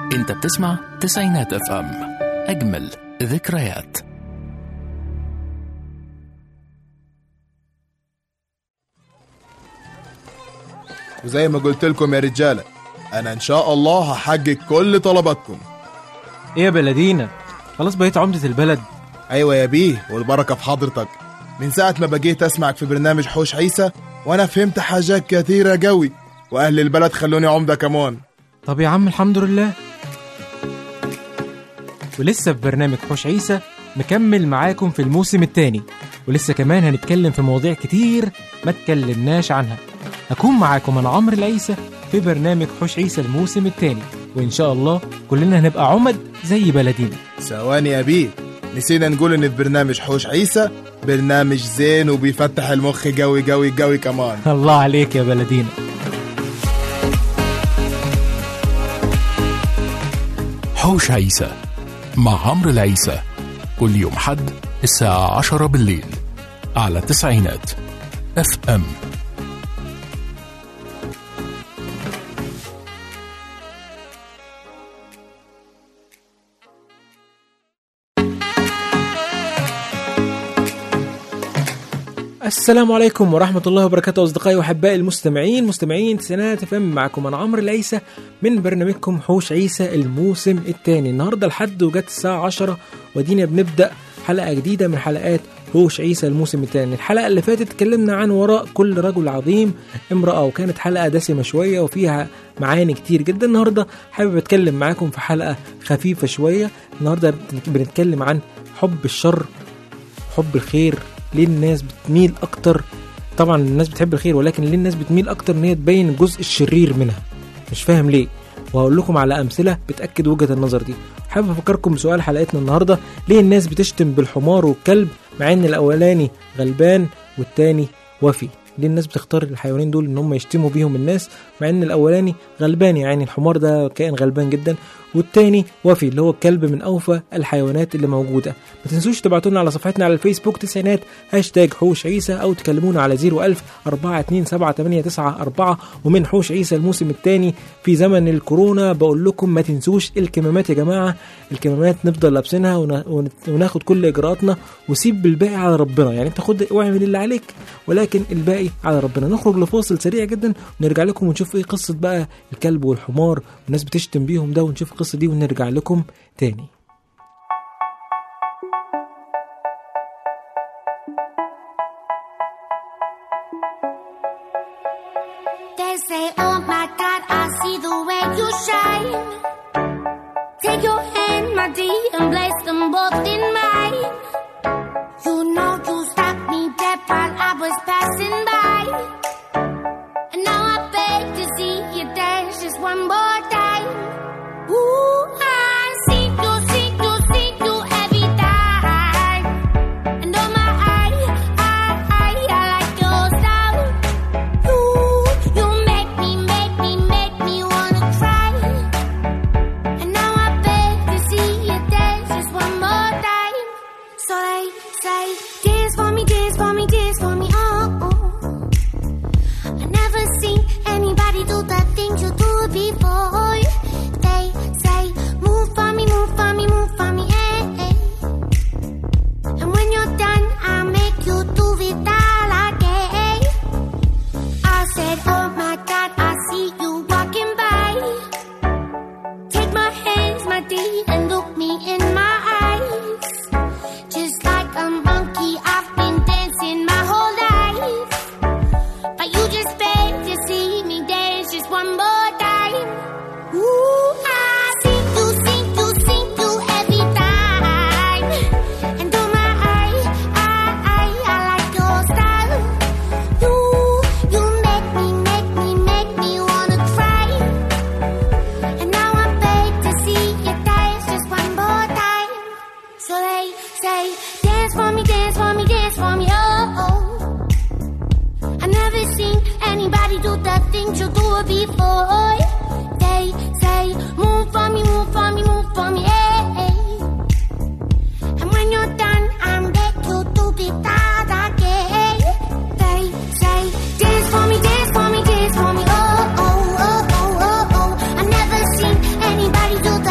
انت بتسمع تسعينات اف ام اجمل ذكريات وزي ما قلت لكم يا رجالة أنا إن شاء الله هحقق كل طلباتكم ايه يا بلدينا خلاص بقيت عمدة البلد أيوة يا بيه والبركة في حضرتك من ساعة ما بقيت أسمعك في برنامج حوش عيسى وأنا فهمت حاجات كثيرة قوي وأهل البلد خلوني عمدة كمان طب يا عم الحمد لله ولسه في برنامج حوش عيسى مكمل معاكم في الموسم الثاني ولسه كمان هنتكلم في مواضيع كتير ما اتكلمناش عنها هكون معاكم انا عمرو العيسى في برنامج حوش عيسى الموسم الثاني وان شاء الله كلنا هنبقى عمد زي بلدينا ثواني يا بيه نسينا نقول إن في برنامج حوش عيسى برنامج زين وبيفتح المخ قوي قوي قوي كمان الله عليك يا بلدينا حوش عيسى مع عمرو العيسى كل يوم حد الساعة عشرة بالليل على تسعينات اف ام السلام عليكم ورحمة الله وبركاته أصدقائي وأحبائي المستمعين مستمعين تسعينات فم معكم أنا عمرو العيسى من برنامجكم حوش عيسى الموسم الثاني النهاردة الحد وجت الساعة 10 ودينا بنبدأ حلقة جديدة من حلقات حوش عيسى الموسم الثاني الحلقة اللي فاتت اتكلمنا عن وراء كل رجل عظيم امرأة وكانت حلقة دسمة شوية وفيها معاني كتير جدا النهاردة حابب أتكلم معاكم في حلقة خفيفة شوية النهاردة بنتكلم عن حب الشر حب الخير ليه الناس بتميل اكتر طبعا الناس بتحب الخير ولكن ليه الناس بتميل اكتر ان هي تبين الجزء الشرير منها مش فاهم ليه وهقول لكم على امثله بتاكد وجهه النظر دي حابب افكركم بسؤال حلقتنا النهارده ليه الناس بتشتم بالحمار والكلب مع ان الاولاني غلبان والتاني وفي ليه الناس بتختار الحيوانين دول ان هم يشتموا بيهم الناس مع ان الاولاني غلبان يعني الحمار ده كائن غلبان جدا والتاني وفي اللي هو الكلب من اوفى الحيوانات اللي موجوده ما تنسوش تبعتوا لنا على صفحتنا على الفيسبوك تسعينات هاشتاج حوش عيسى او تكلمونا على 01000 427 ومن حوش عيسى الموسم الثاني في زمن الكورونا بقول لكم ما تنسوش الكمامات يا جماعه الكمامات نفضل لابسينها ون- ون- وناخد كل اجراءاتنا وسيب بالباقي على ربنا يعني انت خد واعمل اللي عليك ولكن الباقي على ربنا نخرج لفاصل سريع جدا ونرجع لكم ونشوف ايه قصه بقى الكلب والحمار والناس بتشتم بيهم ده ونشوف القصه دي ونرجع لكم تاني They say, Oh my God, I see the way you shine. Take your hand, my dear, and place them both in mine. You know you stopped me dead while I was passing by. And now I beg to see you dance just one more time. Ooh, I see you, see you, see you every time. And oh my, I, I, I, I like your style. You, you make me, make me, make me wanna cry. And now I beg to see you dance just one more time. So they say, dance for me, dance for me, dance for me, oh. oh. I never seen anybody do the things you do before. They say, move for me, move for me, move for me, eh, eh. And when you're done, I'll make you do it all again. I said, Oh my God, I see you walking by. Take my hands, my dear, and look me in my eyes. Just like a monkey, I've been dancing my whole life. But you just beg to see me dance just one more time. Ooh, I see you, see you, see you every time. And oh my, I, I, I, I like your style. You, you make me, make me, make me wanna cry. And now I beg to see you dance just one more time. So they say, dance for me, dance for me, dance for me, oh. oh. I never seen anybody do the things you do before. They say, move for me, move for me, move for me, eh. eh. And when you're done, I'm back to do it all again. They say, dance for me, dance for me, dance for me, oh, oh, oh, oh, oh, oh. I never seen anybody do the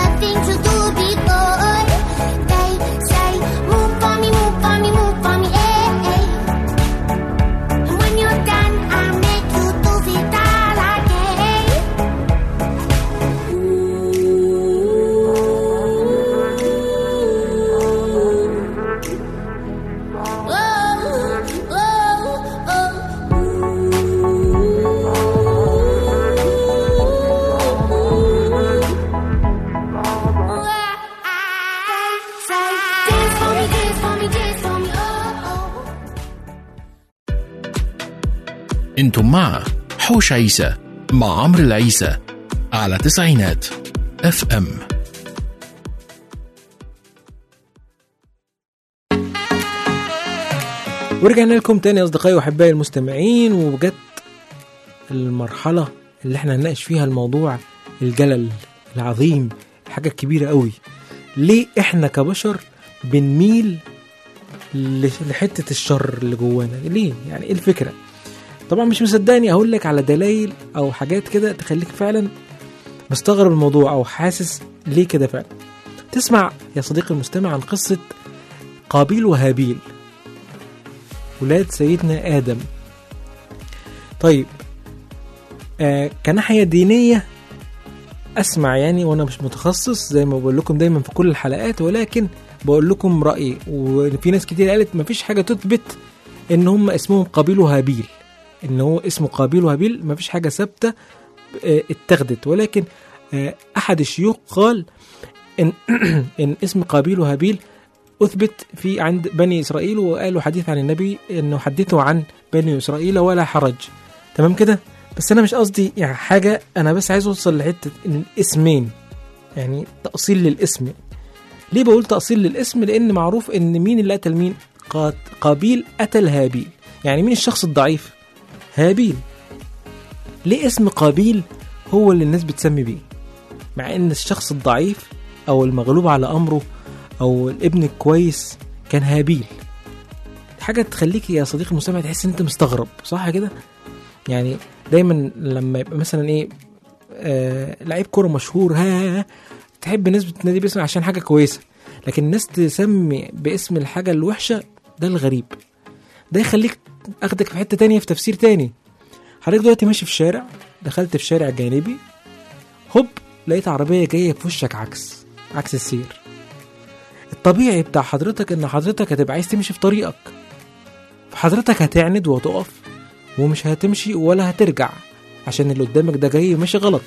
انتم مع حوش عيسى مع عمرو العيسى على تسعينات اف ام ورجعنا لكم تاني يا اصدقائي واحبائي المستمعين وجت المرحله اللي احنا هنناقش فيها الموضوع الجلل العظيم الحاجه الكبيره قوي ليه احنا كبشر بنميل لش- لحته الشر اللي جوانا ليه يعني ايه الفكره طبعا مش مصدقني اقول لك على دلائل او حاجات كده تخليك فعلا مستغرب الموضوع او حاسس ليه كده فعلا تسمع يا صديقي المستمع عن قصه قابيل وهابيل ولاد سيدنا آدم طيب آه كناحية دينية أسمع يعني وأنا مش متخصص زي ما بقول لكم دايما في كل الحلقات ولكن بقول لكم رأيي وفي ناس كتير قالت مفيش حاجة تثبت إن هم اسمهم قابيل وهابيل إن هو اسمه قابيل وهابيل مفيش حاجة ثابتة آه اتخذت ولكن آه أحد الشيوخ قال إن إن اسم قابيل وهابيل أثبت في عند بني إسرائيل وقالوا حديث عن النبي إنه حدثوا عن بني إسرائيل ولا حرج تمام كده بس أنا مش قصدي يعني حاجة أنا بس عايز أوصل لحتة إن الاسمين يعني تأصيل للاسم ليه بقول تأصيل للاسم لأن معروف إن مين اللي قتل مين قات- قابيل قتل هابيل يعني مين الشخص الضعيف هابيل ليه اسم قابيل هو اللي الناس بتسمي بيه مع ان الشخص الضعيف او المغلوب على امره او الابن الكويس كان هابيل حاجه تخليك يا صديقي المستمع تحس ان انت مستغرب صح كده يعني دايما لما يبقى مثلا ايه آه لعيب كوره مشهور ها, ها تحب الناس بتنادي باسمه عشان حاجه كويسه لكن الناس تسمي باسم الحاجه الوحشه ده الغريب ده يخليك اخدك في حته تانية في تفسير تاني حضرتك دلوقتي ماشي في شارع دخلت في شارع جانبي هوب لقيت عربيه جايه في وشك عكس عكس السير الطبيعي بتاع حضرتك ان حضرتك هتبقى عايز تمشي في طريقك فحضرتك هتعند وهتقف ومش هتمشي ولا هترجع عشان اللي قدامك ده جاي ماشي غلط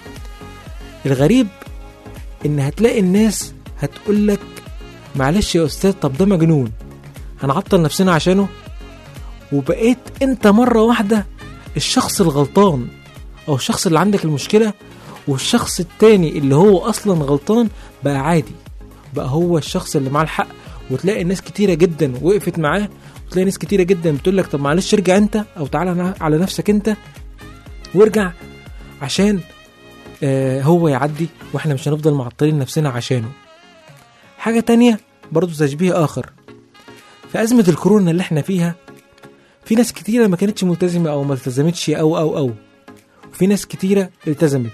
الغريب ان هتلاقي الناس هتقولك معلش يا استاذ طب ده مجنون هنعطل نفسنا عشانه وبقيت انت مرة واحدة الشخص الغلطان او الشخص اللي عندك المشكلة والشخص التاني اللي هو اصلا غلطان بقى عادي بقى هو الشخص اللي معاه الحق وتلاقي ناس كتيرة جدا وقفت معاه وتلاقي ناس كتيرة جدا بتقول لك طب معلش ارجع انت او تعالى نا- على نفسك انت وارجع عشان آه هو يعدي واحنا مش هنفضل معطلين نفسنا عشانه حاجة تانية برضو تشبيه آخر في أزمة الكورونا اللي احنا فيها في ناس كتيرة ما كانتش ملتزمة أو ما التزمتش أو أو أو وفي ناس كتيرة التزمت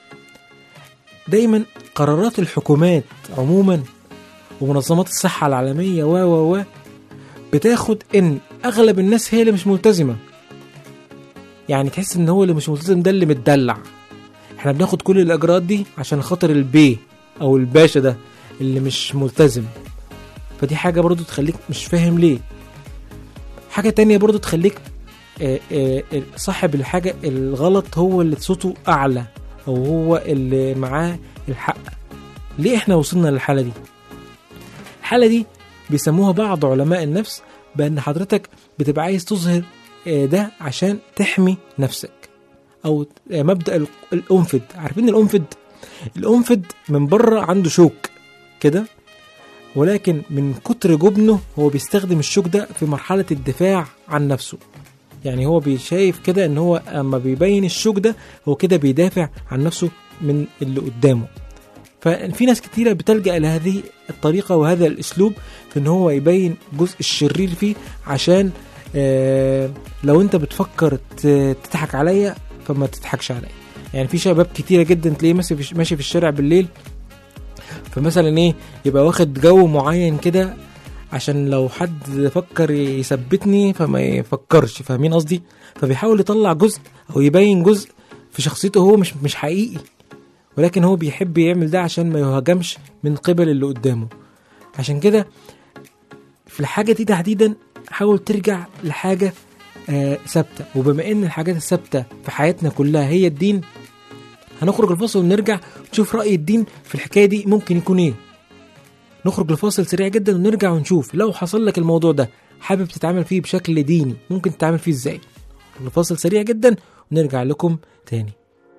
دايما قرارات الحكومات عموما ومنظمات الصحة العالمية و و و بتاخد ان اغلب الناس هي اللي مش ملتزمة يعني تحس ان هو اللي مش ملتزم ده اللي متدلع احنا بناخد كل الاجراءات دي عشان خاطر البي او الباشا ده اللي مش ملتزم فدي حاجة برضو تخليك مش فاهم ليه حاجة تانية برضو تخليك آه، آه، آه، صاحب الحاجة الغلط هو اللي صوته أعلى أو هو اللي معاه الحق ليه احنا وصلنا للحالة دي الحالة دي بيسموها بعض علماء النفس بأن حضرتك بتبقى عايز تظهر آه، ده عشان تحمي نفسك أو آه، مبدأ ال- الأنفد عارفين الأنفد الأنفد من بره عنده شوك كده ولكن من كتر جبنه هو بيستخدم الشوك ده في مرحلة الدفاع عن نفسه يعني هو بيشايف كده ان هو اما بيبين الشوك ده هو كده بيدافع عن نفسه من اللي قدامه ففي ناس كتيرة بتلجأ لهذه الطريقة وهذا الأسلوب في إن هو يبين جزء الشرير فيه عشان آه لو أنت بتفكر ت- تضحك عليا فما تضحكش عليا يعني في شباب كتيرة جدا تلاقيه ماشي في ماشي في الشارع بالليل فمثلا ايه يبقى واخد جو معين كده عشان لو حد فكر يثبتني فما يفكرش فاهمين قصدي فبيحاول يطلع جزء او يبين جزء في شخصيته هو مش مش حقيقي ولكن هو بيحب يعمل ده عشان ما يهاجمش من قبل اللي قدامه عشان كده في الحاجة دي تحديدا حاول ترجع لحاجة آه، ثابتة وبما ان الحاجات الثابتة في حياتنا كلها هي الدين هنخرج الفاصل ونرجع نشوف رأي الدين في الحكاية دي ممكن يكون ايه نخرج لفاصل سريع جدا ونرجع ونشوف لو حصل لك الموضوع ده حابب تتعامل فيه بشكل ديني ممكن تتعامل فيه ازاي لفاصل سريع جدا ونرجع لكم تاني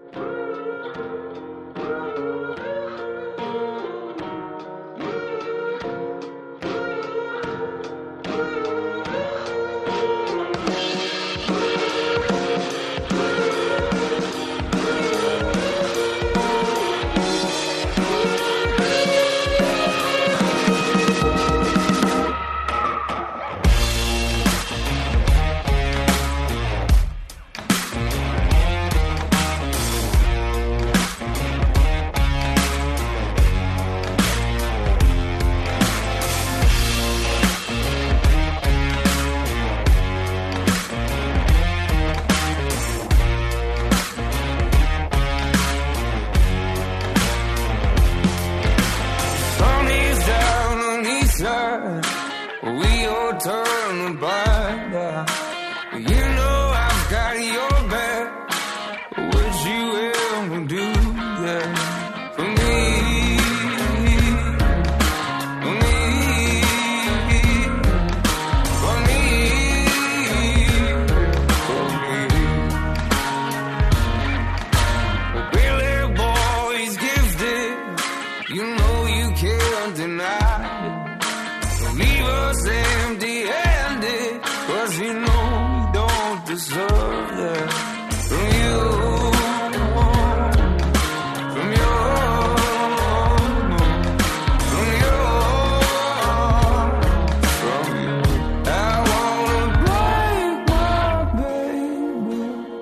Sun is down on east side. We all turn back. You know I've got your back. Would you ever do that for me? For me? For me? For me? Billy boy's gifted. You know you can't deny it. Don't leave us empty handed. Cause you know we don't deserve that. From you. From you. From you. From you. I wanna break my baby.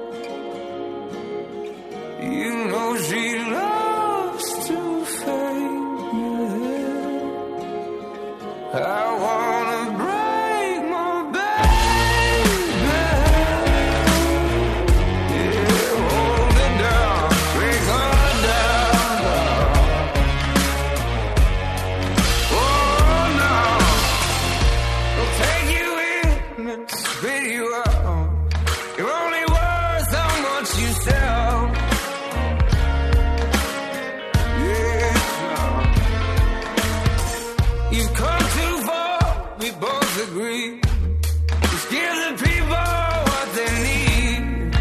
You know she loves to fake I wanna break my baby. Yeah, hold it down, break her down. Oh no, I'll take you in and spit you out. You're only worth how much you sell. Yeah. You've come too far, we both agree. Just give the people what they need.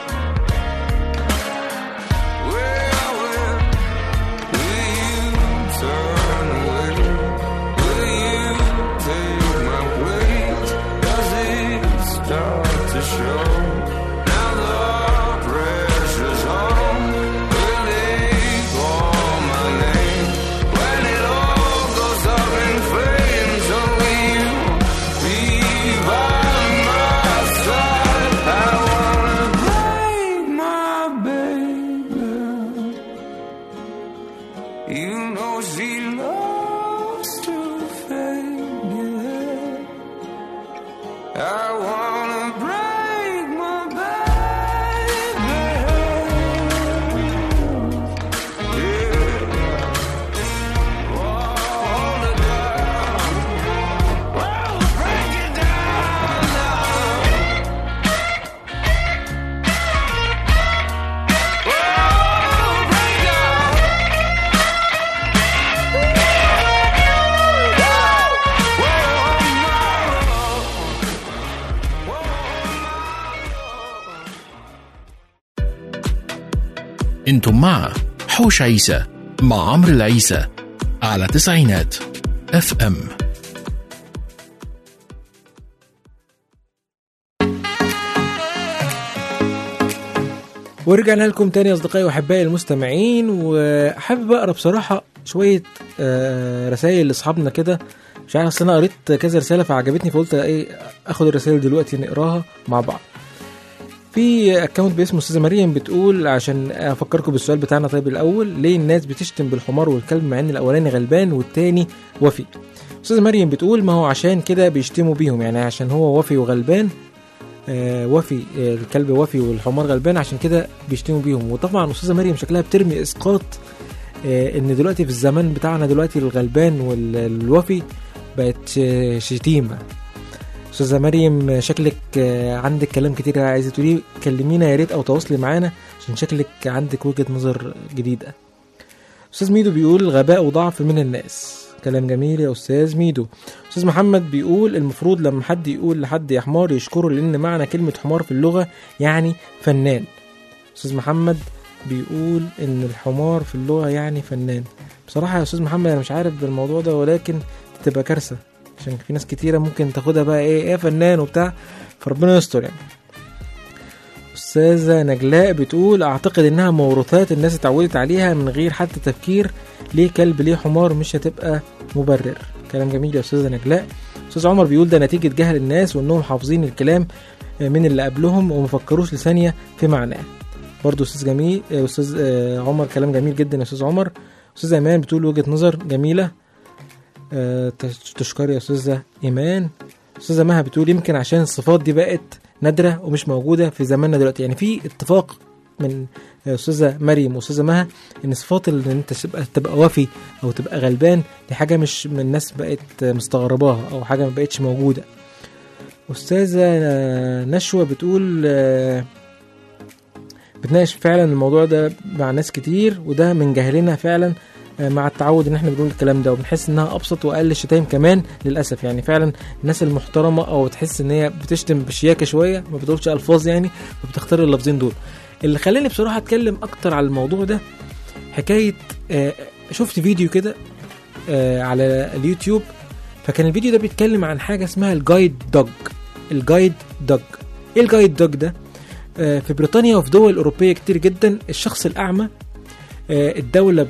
Well, well, will you turn away? Will you take my place? Does it start to show? Now the pressure's on. Will they call my name when it all goes up in flames? So will you be by my side? I wanna break my baby. You know she loves to fake it. I wanna break my baby. Yeah. Hold it down. Oh, break it down now. Oh, break it down. انتم مع حوش عيسى مع عمرو العيسى على تسعينات اف ام ورجعنا لكم تاني اصدقائي واحبائي المستمعين وحابب اقرا بصراحه شويه آه، رسائل لاصحابنا كده مش عارف اصل انا قريت كذا رساله فعجبتني فقلت ايه اخد الرسائل دلوقتي نقراها مع بعض في اكونت باسمه استاذه مريم بتقول عشان افكركم بالسؤال بتاعنا طيب الاول ليه الناس بتشتم بالحمار والكلب مع ان الاولاني غلبان والتاني وفي استاذه مريم بتقول ما هو عشان كده بيشتموا بيهم يعني عشان هو وفي وغلبان آه وفي آه الكلب وفي والحمار غلبان عشان كده بيشتموا بيهم وطبعا استاذه مريم شكلها بترمي اسقاط آه ان دلوقتي في الزمان بتاعنا دلوقتي الغلبان والوفي بقت ش- شتيمه استاذه مريم شكلك آه، عندك كلام كتير عايزه تقوليه كلمينا يا ريت او تواصلي معانا عشان شكلك عندك وجهه نظر جديده استاذ ميدو بيقول غباء وضعف من الناس كلام جميل يا استاذ ميدو استاذ محمد بيقول المفروض لما حد يقول لحد يا حمار يشكره لان معنى كلمه حمار في اللغه يعني فنان استاذ محمد بيقول ان الحمار في اللغه يعني فنان بصراحه يا استاذ محمد انا مش عارف بالموضوع ده ولكن تبقى كارثه عشان في ناس كتيره ممكن تاخدها بقى ايه ايه فنان وبتاع فربنا يستر يعني استاذه نجلاء بتقول اعتقد انها موروثات الناس اتعودت عليها من غير حتى تفكير ليه كلب ليه حمار مش هتبقى مبرر كلام جميل يا استاذه نجلاء استاذ عمر بيقول ده نتيجه جهل الناس وانهم حافظين الكلام من اللي قبلهم ومفكروش لثانيه في معناه برضو استاذ جميل استاذ آه، عمر كلام جميل جدا يا استاذ عمر استاذه ايمان بتقول وجهه نظر جميله آه، تش- تشكر يا استاذه ايمان استاذه مها بتقول يمكن عشان الصفات دي بقت نادره ومش موجوده في زماننا دلوقتي يعني في اتفاق من استاذه مريم واستاذه مها ان صفات اللي انت تبقى تبقى وفي او تبقى غلبان دي حاجه مش من الناس بقت مستغرباها او حاجه ما بقتش موجوده استاذه نشوى بتقول آه، بتناقش فعلا الموضوع ده مع ناس كتير وده من جهلنا فعلا آه، مع التعود ان احنا بنقول الكلام ده وبنحس انها ابسط واقل شتايم كمان للاسف يعني فعلا الناس المحترمه او تحس ان هي بتشتم بشياكه شويه ما بتقولش الفاظ يعني فبتختار اللفظين دول اللي خلاني بصراحه اتكلم اكتر على الموضوع ده حكايه آه، شفت فيديو كده آه، على اليوتيوب فكان الفيديو ده بيتكلم عن حاجه اسمها الجايد دوج الجايد دوج ايه الجايد دوج ده آه، في بريطانيا وفي دول اوروبيه كتير جدا الشخص الاعمى آه، الدوله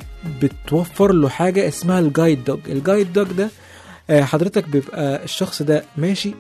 بتوفر له حاجه اسمها الجايد دوج الجايد دوج ده آه، حضرتك بيبقى الشخص ده ماشي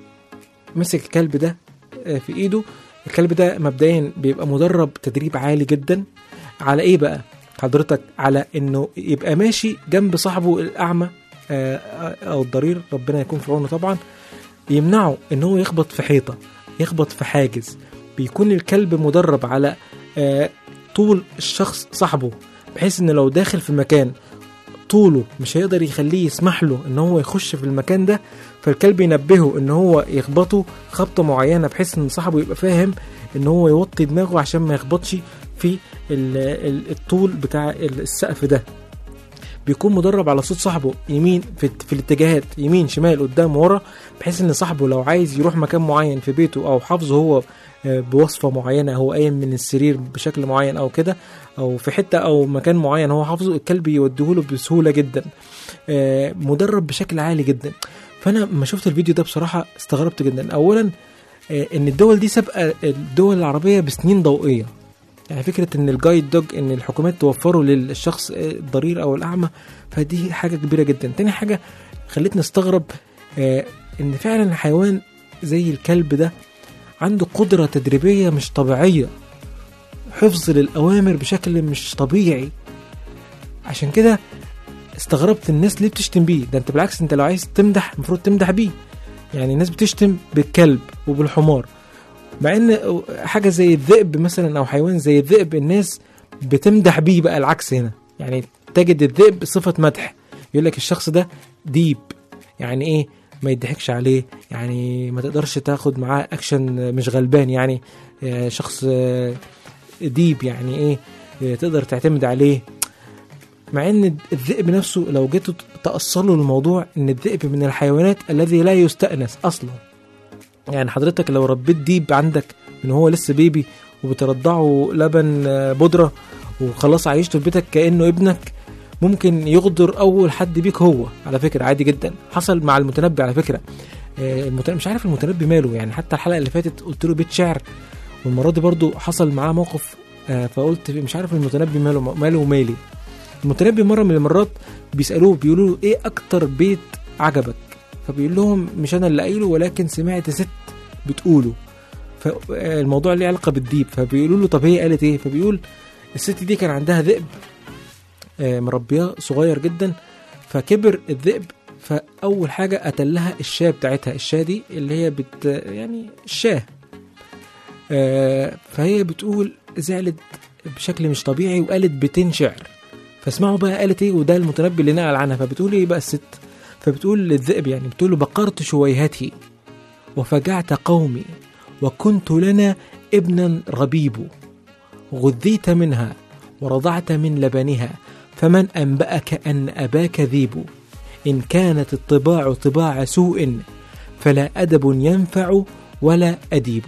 مسك الكلب ده آه، في ايده الكلب ده مبدئيا بيبقى مدرب تدريب عالي جدا على ايه بقى حضرتك على انه يبقى ماشي جنب صاحبه الاعمى آه، او الضرير ربنا يكون في عونه طبعا يمنعه ان هو يخبط في حيطه يخبط في حاجز بيكون الكلب مدرب على آه، طول الشخص صاحبه بحيث ان لو داخل في مكان طوله مش هيقدر يخليه يسمح له ان هو يخش في المكان ده فالكلب ينبهه ان هو يخبطه خبطه معينه بحيث ان صاحبه يبقى فاهم ان هو يوطي دماغه عشان ما يخبطش في ال- ال- الطول بتاع السقف ده بيكون مدرب على صوت صاحبه يمين في, في الاتجاهات يمين شمال قدام ورا بحيث ان صاحبه لو عايز يروح مكان معين في بيته او حافظه هو آه، بوصفه معينه هو قايم من السرير بشكل معين او كده او في حته او مكان معين هو حافظه الكلب يوديهوله بسهوله جدا آه، مدرب بشكل عالي جدا فانا لما شفت الفيديو ده بصراحه استغربت جدا اولا آه، ان الدول دي سابقه الدول العربيه بسنين ضوئيه يعني فكره ان الجايد دوج ان الحكومات توفره للشخص آه، الضرير او الاعمى فدي حاجه كبيره جدا تاني حاجه خلتني استغرب آه، ان فعلا الحيوان زي الكلب ده عنده قدره تدريبيه مش طبيعيه حفظ للاوامر بشكل مش طبيعي عشان كده استغربت الناس ليه بتشتم بيه ده انت بالعكس انت لو عايز تمدح المفروض تمدح بيه يعني الناس بتشتم بالكلب وبالحمار مع ان حاجه زي الذئب مثلا او حيوان زي الذئب الناس بتمدح بيه بقى العكس هنا يعني تجد الذئب صفه مدح يقول لك الشخص ده ديب يعني ايه ما يضحكش عليه يعني ما تقدرش تاخد معاه اكشن مش غلبان يعني آه، شخص آه، ديب يعني ايه آه، تقدر تعتمد عليه مع ان الذئب نفسه لو جيتوا تأصلوا الموضوع ان الذئب من الحيوانات الذي لا يستأنس اصلا يعني حضرتك لو ربيت ديب عندك من هو لسه بيبي وبترضعه لبن آه، بودرة وخلاص عايشته في بيتك كأنه ابنك ممكن يغدر اول حد بيك هو على فكرة عادي جدا حصل مع المتنبي على فكرة آه، المتنبي مش عارف المتنبي ماله يعني حتى الحلقة اللي فاتت قلت له بيت شعر والمرة دي برضو حصل معاه موقف آه، فقلت مش عارف المتنبي ماله ماله ومالي المتنبي مرة من المرات بيسألوه بيقولوا له ايه اكتر بيت عجبك فبيقول لهم مش انا اللي قايله ولكن سمعت ست بتقوله فالموضوع ليه علاقة بالديب فبيقولوا له طب هي قالت ايه فبيقول الست دي كان عندها ذئب آه، مربياه صغير جدا فكبر الذئب فاول حاجه قتلها الشاه بتاعتها الشاه دي اللي هي بت يعني الشاه آه، فهي بتقول زعلت بشكل مش طبيعي وقالت بيتين شعر فاسمعوا بقى قالت ايه وده المتنبي اللي نقل عنها فبتقول ايه بقى الست فبتقول للذئب يعني بتقول له بقرت شويهتي وفجعت قومي وكنت لنا ابنا ربيب غذيت منها ورضعت من لبنها فمن أنبأك أن أباك ذيب إن كانت الطباع طباع سوء فلا أدب ينفع ولا أديب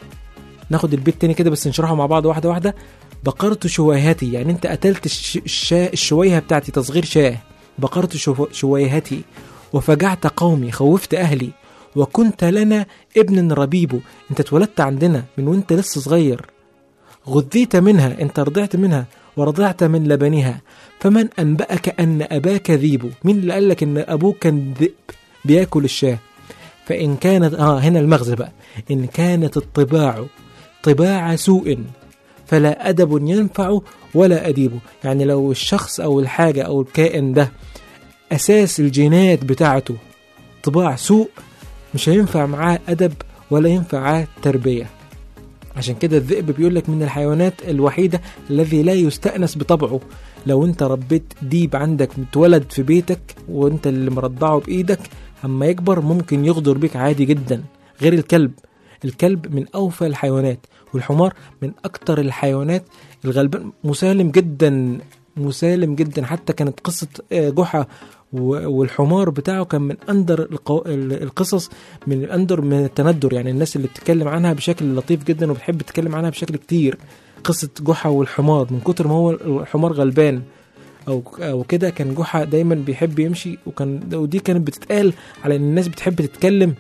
ناخد البيت تاني كده بس نشرحه مع بعض واحدة واحدة بقرت شويهتي يعني انت قتلت الش... الشا... الشويهة بتاعتي تصغير شاه بقرت شو... شويهتي وفجعت قومي خوفت أهلي وكنت لنا ابن ربيب انت اتولدت عندنا من وانت لسه صغير غذيت منها انت رضعت منها ورضعت من لبنها فمن أنبأك أن أباك ذيب مين اللي قال لك أن أبوك كان ذئب بياكل الشاه فإن كانت آه هنا المغزى بقى إن كانت الطباع طباع سوء فلا أدب ينفع ولا أديب يعني لو الشخص أو الحاجة أو الكائن ده أساس الجينات بتاعته طباع سوء مش هينفع معاه أدب ولا ينفع معاه تربية عشان كده الذئب بيقول لك من الحيوانات الوحيدة الذي لا يستأنس بطبعه لو انت ربيت ديب عندك متولد في بيتك وانت اللي مرضعه بإيدك اما يكبر ممكن يغدر بيك عادي جدا غير الكلب الكلب من أوفى الحيوانات والحمار من أكتر الحيوانات الغلبان مسالم جدا مسالم جدا حتى كانت قصة آه، جحا و- والحمار بتاعه كان من أندر القو- ال- القصص من أندر من التندر يعني الناس اللي بتتكلم عنها بشكل لطيف جدا وبتحب تتكلم عنها بشكل كتير قصة جحا والحمار من كتر ما هو الحمار غلبان او او كده كان جحا دايما بيحب يمشي وكان ودي كانت بتتقال على ان الناس بتحب تتكلم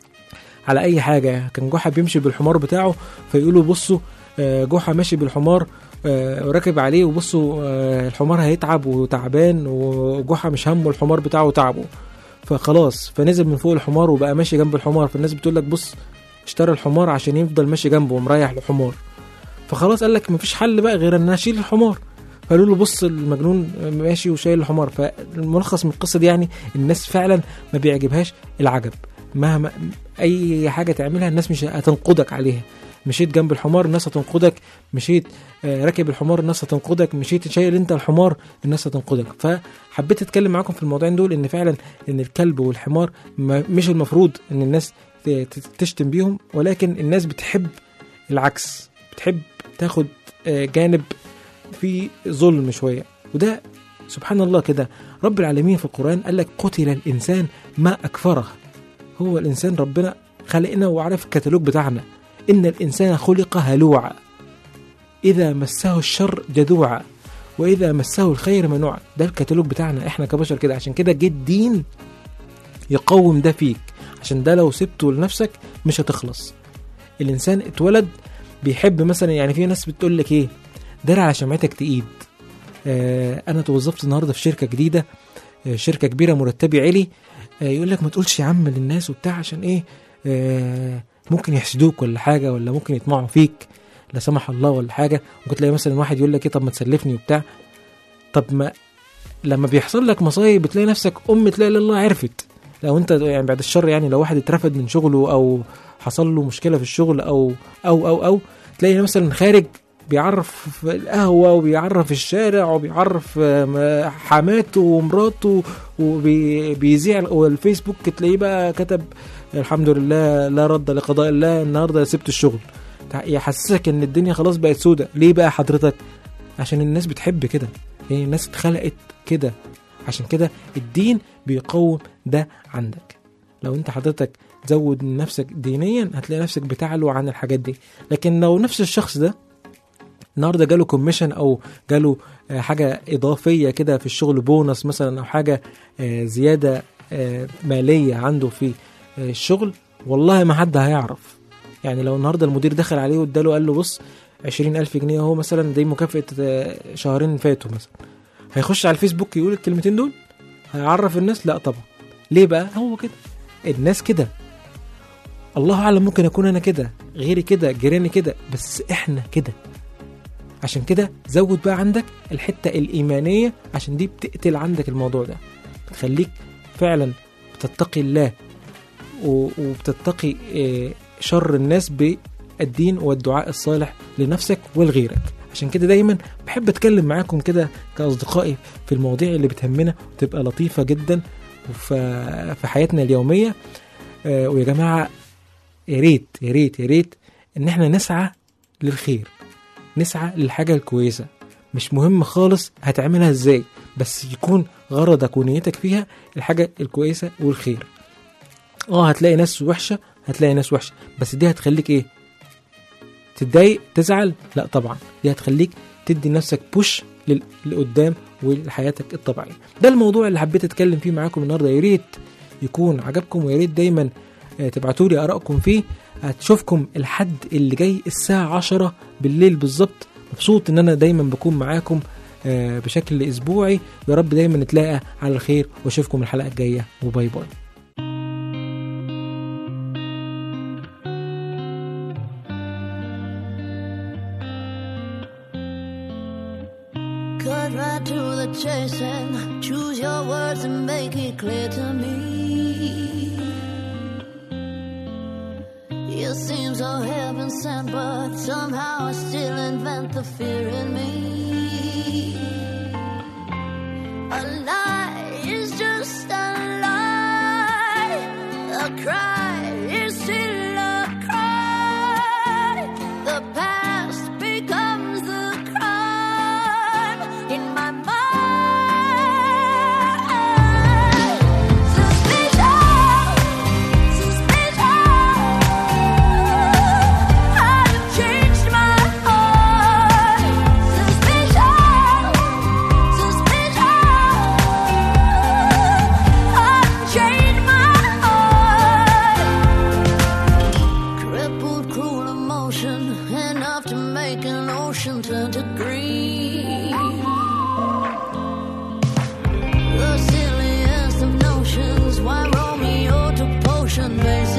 على اي حاجه كان جحا بيمشي بالحمار بتاعه فيقولوا بصوا آه، جحا ماشي بالحمار آه، وراكب عليه وبصوا آه، الحمار هيتعب وتعبان وجحا مش همه الحمار بتاعه تعبه فخلاص فنزل من فوق الحمار وبقى ماشي جنب الحمار فالناس بتقول لك بص اشترى الحمار عشان يفضل ماشي جنبه ومريح الحمار فخلاص قال لك مفيش حل بقى غير ان أنا اشيل الحمار فقالوا له بص المجنون ماشي وشايل الحمار فالملخص من القصه دي يعني الناس فعلا ما بيعجبهاش العجب مهما اي حاجه تعملها الناس مش هتنقدك عليها مشيت جنب الحمار الناس هتنقدك مشيت آه، راكب الحمار الناس هتنقدك مشيت شايل انت الحمار الناس هتنقدك فحبيت اتكلم معاكم في الموضوعين دول ان فعلا ان الكلب والحمار ما- مش المفروض ان الناس ت- ت- تشتم بيهم ولكن الناس بتحب العكس بتحب تاخد آه، جانب فيه ظلم شويه وده سبحان الله كده رب العالمين في القرآن قال لك قتل الإنسان ما أكفره هو الإنسان ربنا خلقنا وعرف الكتالوج بتاعنا إن الإنسان خلق هلوعا إذا مسه الشر جذوعا وإذا مسه الخير منوعا ده الكتالوج بتاعنا إحنا كبشر كده عشان كده جه الدين يقوم ده فيك عشان ده لو سبته لنفسك مش هتخلص الإنسان اتولد بيحب مثلا يعني في ناس بتقول لك إيه دار على شمعتك تقيد آه أنا توظفت النهاردة في شركة جديدة آه شركة كبيرة مرتبي عالي آه يقول لك ما تقولش يا عم للناس وبتاع عشان إيه آه ممكن يحسدوك ولا حاجة ولا ممكن يطمعوا فيك لا سمح الله ولا حاجة ممكن تلاقي مثلا واحد يقول لك إيه طب ما تسلفني وبتاع طب ما لما بيحصل لك مصايب بتلاقي نفسك أم تلاقي إلا الله عرفت لو انت يعني بعد الشر يعني لو واحد اترفد من شغله او حصل له مشكله في الشغل او او او او تلاقي مثلا خارج بيعرف في القهوه وبيعرف الشارع وبيعرف آم، حماته ومراته وبيذيع والفيسبوك تلاقيه بقى كتب الحمد لله لا رد لقضاء الله النهارده سبت الشغل تع- يحسسك ان الدنيا خلاص بقت سودة ليه بقى حضرتك عشان الناس بتحب كده يعني الناس اتخلقت كده عشان كده الدين بيقوم ده عندك لو انت حضرتك تزود من نفسك دينيا هتلاقي نفسك بتعلو عن الحاجات دي لكن لو نفس الشخص ده النهارده جاله كوميشن او جاله آه، حاجه اضافيه كده في الشغل بونص مثلا او حاجه آه، زياده آه، ماليه عنده في آه، الشغل والله ما حد هيعرف يعني لو النهارده المدير دخل عليه واداله قال له بص عشرين ألف جنيه اهو مثلا دي مكافأة آه، شهرين فاتوا مثلا هيخش على الفيسبوك يقول الكلمتين دول هيعرف الناس لا طبعا ليه بقى هو كده الناس كده الله اعلم ممكن اكون انا كده غيري كده جيراني كده بس احنا كده عشان كده زود بقى عندك الحته الايمانيه عشان دي بتقتل عندك الموضوع ده بتخليك فعلا بتتقي الله و- وبتتقي آه، شر الناس بالدين والدعاء الصالح لنفسك ولغيرك عشان كده دايما بحب اتكلم معاكم كده كاصدقائي في المواضيع اللي بتهمنا وتبقى لطيفه جدا ف- في حياتنا اليوميه آه، ويا جماعه يا ريت يا ريت يا ريت ان احنا نسعى للخير نسعى للحاجه الكويسه مش مهم خالص هتعملها ازاي بس يكون غرضك ونيتك فيها الحاجه الكويسه والخير اه هتلاقي ناس وحشه هتلاقي ناس وحشه بس دي هتخليك ايه تتضايق تزعل لا طبعا دي هتخليك تدي نفسك بوش لل- لقدام ولحياتك الطبيعيه ده الموضوع اللي حبيت اتكلم فيه معاكم النهارده يا ريت يكون عجبكم ويا ريت دايما تبعتوا لي ارائكم فيه هتشوفكم الحد اللي جاي الساعه 10 بالليل بالظبط مبسوط ان انا دايما بكون معاكم آه، بشكل اسبوعي يا رب دايما نتلاقى على الخير واشوفكم الحلقه الجايه وباي باي Cut right to the chase and choose your words and make it clear to me. You seem so heaven sent, but somehow I still invent the fear in me. A lie is just a lie. A cry is still a cry. The past becomes the crime in my mind. Suspicion, suspicion. I've changed my heart. Suspicion, suspicion. I've changed my heart. Crippled, cruel emotion, enough to make an ocean turn to green. The silliest of notions, why Romeo took potion, based